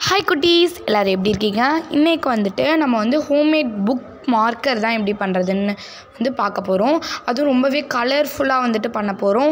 hi குட்டீஸ் எல்லோரும் எப்படி இருக்கீங்க இன்றைக்கி வந்துட்டு நம்ம வந்து ஹோம்மேட் புக் மார்க்கர் தான் எப்படி பண்ணுறதுன்னு வந்து பார்க்க போகிறோம் அதுவும் ரொம்பவே கலர்ஃபுல்லாக வந்துட்டு பண்ண போகிறோம்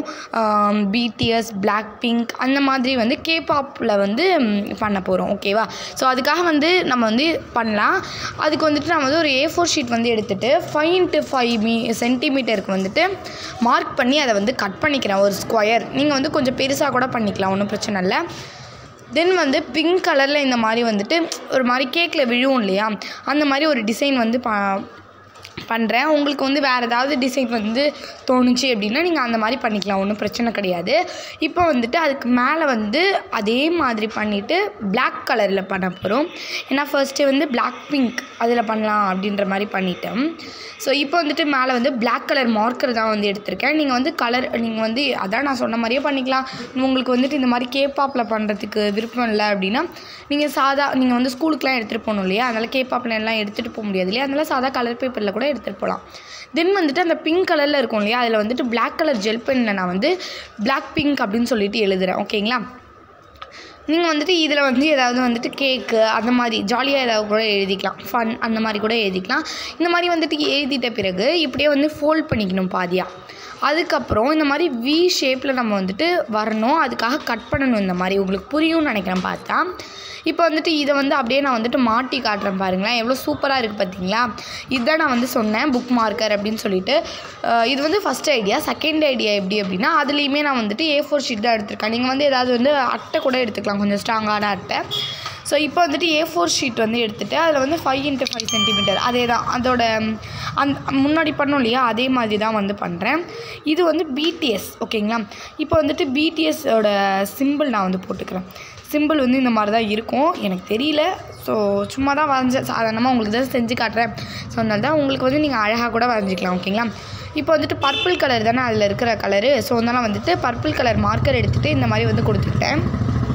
பிடிஎஸ் பிளாக் பிங்க் அந்த மாதிரி வந்து கேபாப்பில் வந்து ம், பண்ண போகிறோம் ஓகேவா ஸோ அதுக்காக வந்து நம்ம வந்து பண்ணலாம் அதுக்கு வந்துட்டு நான் வந்து ஒரு ஏ ஃபோர் ஷீட் வந்து எடுத்துகிட்டு ஃபைவ் இன்ட்டு ஃபைவ் மீ சென்டிமீட்டருக்கு வந்துட்டு மார்க் பண்ணி அதை வந்து கட் பண்ணிக்கிறேன் ஒரு ஸ்கொயர் நீங்கள் வந்து கொஞ்சம் பெருசாக கூட பண்ணிக்கலாம் ஒன்றும் பிரச்சனை இல்லை தென் வந்து பிங்க் கலரில் இந்த மாதிரி வந்துட்டு ஒரு மாதிரி கேக்கில் விழுவும் இல்லையா அந்த மாதிரி ஒரு டிசைன் வந்து ப பண்ணுறேன் உங்களுக்கு வந்து வேறு ஏதாவது டிசைன் வந்து தோணுச்சு அப்படின்னா நீங்கள் அந்த மாதிரி பண்ணிக்கலாம் ஒன்றும் பிரச்சனை கிடையாது இப்போ வந்துட்டு அதுக்கு மேலே வந்து அதே மாதிரி பண்ணிவிட்டு Black கலரில் பண்ண போகிறோம் ஏன்னா ஃபர்ஸ்ட்டு வந்து Black பிங்க் அதில் பண்ணலாம் அப்படின்ற மாதிரி பண்ணிட்டேன் ஸோ இப்போ வந்துட்டு மேலே வந்து Black கலர் மார்க்கர் தான் வந்து எடுத்திருக்கேன் நீங்கள் வந்து கலர் நீங்கள் வந்து அதான் நான் சொன்ன மாதிரியே பண்ணிக்கலாம் உங்களுக்கு வந்துட்டு இந்த மாதிரி கேப்பாப்பில் பண்ணுறதுக்கு விருப்பம் இல்லை அப்படின்னா நீங்கள் சாதா நீங்கள் வந்து ஸ்கூலுக்குலாம் எடுத்துகிட்டு போகணும் இல்லையா அதனால் கேப்பாப்பில் எல்லாம் எடுத்துகிட்டு போக முடியாது இல்லையா அதனால் சாதா கலர் பேப்பரில் கூட எடுத்துகிட்டு போகலாம் தென் வந்துட்டு அந்த பிங்க் கலரில் இருக்கும் இல்லையா அதில் வந்துட்டு Black கலர் ஜெல் பென்னில் நான் வந்து Black பிங்க் அப்படின்னு சொல்லிட்டு எழுதுகிறேன் ஓகேங்களா நீங்கள் வந்துட்டு இதில் வந்து ஏதாவது வந்துட்டு கேக்கு அந்த மாதிரி ஜாலியாக ஏதாவது கூட எழுதிக்கலாம் ஃபன் அந்த மாதிரி கூட எழுதிக்கலாம் இந்த மாதிரி வந்துட்டு எழுதிட்ட பிறகு இப்படியே வந்து ஃபோல்ட் பண்ணிக்கணும் பாதியாக அதுக்கப்புறம் இந்த மாதிரி வி ஷேப்பில் நம்ம வந்துட்டு வரணும் அதுக்காக கட் பண்ணணும் இந்த மாதிரி உங்களுக்கு புரியும்னு நினைக்கிறேன் பார்த்தா இப்போ வந்துட்டு இதை வந்து அப்படியே நான் வந்துட்டு மாட்டி காட்டுறேன் பாருங்களேன் எவ்வளோ சூப்பராக இருக்குது பார்த்தீங்களா இதுதான் நான் வந்து சொன்னேன் புக் மார்க்கர் அப்படின்னு சொல்லிட்டு அஹ் இது வந்து ஃபஸ்ட் ஐடியா செகண்ட் ஐடியா எப்படி அப்படின்னா அதுலேயுமே நான் வந்துட்டு ஏ ஃபோர் ஷீட் தான் எடுத்திருக்கேன் நீங்கள் வந்து ஏதாவது வந்து அட்டை கூட எடுத்துக்கலாம் கொஞ்சம் ஸ்ட்ராங்கான அட்டை ஸோ இப்போ வந்துட்டு ஏ ஃபோர் ஷீட் வந்து எடுத்துகிட்டு அதில் வந்து ஃபைவ் இன்ட்டு ஃபைவ் சென்டிமீட்டர் அதே தான் அதோட அந் முன்னாடி பண்ணோம் இல்லையா அதே மாதிரி தான் வந்து பண்ணுறேன் இது வந்து பிடிஎஸ் ஓகேங்களா இப்போ வந்துட்டு பிடிஎஸோட சிம்பிள் நான் வந்து போட்டுக்கிறேன் சிம்பிள் வந்து இந்த மாதிரி தான் இருக்கும் எனக்கு தெரியல ஸோ சும்மா தான் வரைஞ்சேன் சாதாரணமாக உங்களுக்கு தான் செஞ்சு காட்டுறேன் ஸோ அதனால தான் உங்களுக்கு வந்து நீங்கள் அழகாக கூட வரைஞ்சிக்கலாம் ஓகேங்களா இப்போ வந்துட்டு பர்பிள் கலர் தானே அதில் இருக்கிற கலரு ஸோ அதனால் வந்துட்டு பர்பிள் கலர் மார்க்கர் எடுத்துகிட்டு இந்த மாதிரி வந்து கொடுத்துக்கிட்டேன்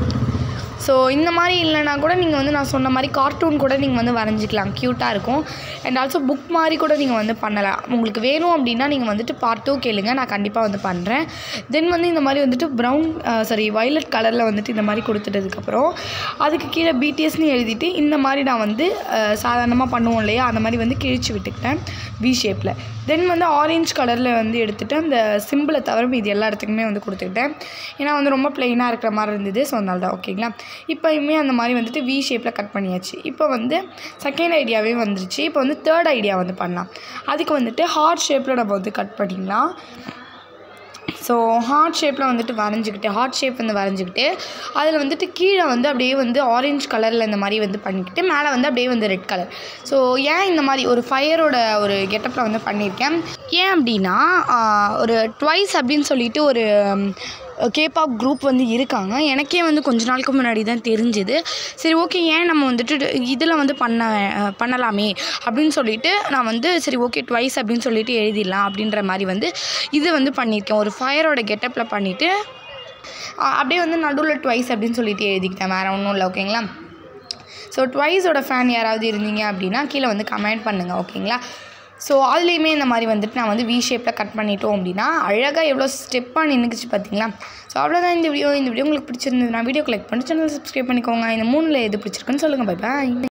ஸோ இந்த மாதிரி இல்லைனா கூட நீங்கள் வந்து நான் சொன்ன மாதிரி கார்ட்டூன் கூட நீங்கள் வந்து வரைஞ்சிக்கலாம் க்யூட்டாக இருக்கும் அண்ட் ஆல்சோ புக் மாதிரி கூட நீங்கள் வந்து பண்ணலாம் உங்களுக்கு வேணும் அப்படின்னா நீங்கள் வந்துட்டு பார்ட் டூ கேளுங்க நான் கண்டிப்பாக வந்து பண்ணுறேன் தென் வந்து இந்த மாதிரி வந்துட்டு ப்ரௌன் சாரி வயலட் கலரில் வந்துட்டு இந்த மாதிரி கொடுத்துட்டதுக்கப்புறம் அதுக்கு கீழே பிடிஎஸ்னு எழுதிட்டு இந்த மாதிரி நான் வந்து சாதாரணமாக பண்ணுவோம் இல்லையா அந்த மாதிரி வந்து கிழிச்சு விட்டுக்கிட்டேன் வி ஷேப்பில் தென் வந்து ஆரஞ்சு கலரில் வந்து எடுத்துகிட்டு அந்த சிம்பிளை தவிர இது எல்லா இடத்துக்குமே வந்து கொடுத்துக்கிட்டேன் ஏன்னா வந்து ரொம்ப ப்ளெயினாக இருக்கிற மாதிரி இருந்தது ஸோ அதனால தான் ஓகேங்களா இப்போயுமே அந்த மாதிரி வந்துட்டு வி ஷேப்பில் கட் பண்ணியாச்சு இப்போ வந்து செகண்ட் ஐடியாவே வந்துருச்சு இப்போ வந்து தேர்ட் ஐடியா வந்து பண்ணலாம் அதுக்கு வந்துட்டு ஹார்ட் ஷேப்பில் நம்ம வந்து கட் பண்ணிக்கலாம் ஸோ ஹார்ட் ஷேப்பில் வந்துட்டு வரைஞ்சிக்கிட்டு ஹார்ட் ஷேப் வந்து வரைஞ்சிக்கிட்டு அதில் வந்துட்டு கீழே வந்து அப்படியே வந்து ஆரஞ்சு கலரில் இந்த மாதிரி வந்து பண்ணிக்கிட்டு மேலே வந்து அப்படியே வந்து ரெட் கலர் ஸோ ஏன் இந்த மாதிரி ஒரு ஃபயரோட ஒரு கெட்டப்பில் வந்து பண்ணியிருக்கேன் ஏன் அப்படின்னா ஆஹ், ஒரு ட்வைஸ் அப்படின்னு சொல்லிட்டு ஒரு கேபாப் குரூப் வந்து இருக்காங்க எனக்கே வந்து கொஞ்ச நாளுக்கு முன்னாடி தான் தெரிஞ்சுது சரி ஓகே ஏன் நம்ம வந்துட்டு இதில் வந்து பண்ண அஹ், பண்ணலாமே அப்படின்னு சொல்லிட்டு நான் வந்து சரி ஓகே ட்வைஸ் அப்படின்னு சொல்லிட்டு எழுதிடலாம் அப்படின்ற மாதிரி வந்து இது வந்து பண்ணியிருக்கேன் ஒரு ஃபயரோட கெட்டப்பில் பண்ணிவிட்டு அப்படியே வந்து நடுவில் ட்வைஸ் அப்படின்னு சொல்லிட்டு எழுதிக்கிட்டேன் வேறு ஒன்றும் இல்லை ஓகேங்களா ஸோ ட்வைஸோட ஃபேன் யாராவது இருந்தீங்க அப்படின்னா கீழே வந்து கமெண்ட் பண்ணுங்கள் ஓகேங்களா ஸோ அதுலேயுமே இந்த மாதிரி வந்துட்டு நான் வந்து வி ஷேப்பில் கட் பண்ணிட்டோம் அப்படின்னா அழகாக எவ்வளோ ஸ்டெப்பாக நின்றுக்குச்சு பார்த்தீங்களா ஸோ அவ்வளோதான் இந்த வீடியோ இந்த வீடியோ உங்களுக்கு பிடிச்சிருந்ததுன்னா வீடியோ கலெக்ட் பண்ணி சேனல் சப்ஸ்கிரைப் பண்ணிக்கோங்க இந்த மூணில் எது பிடிச்சிருக்குன்னு சொல்லுங்கள் பை பாய்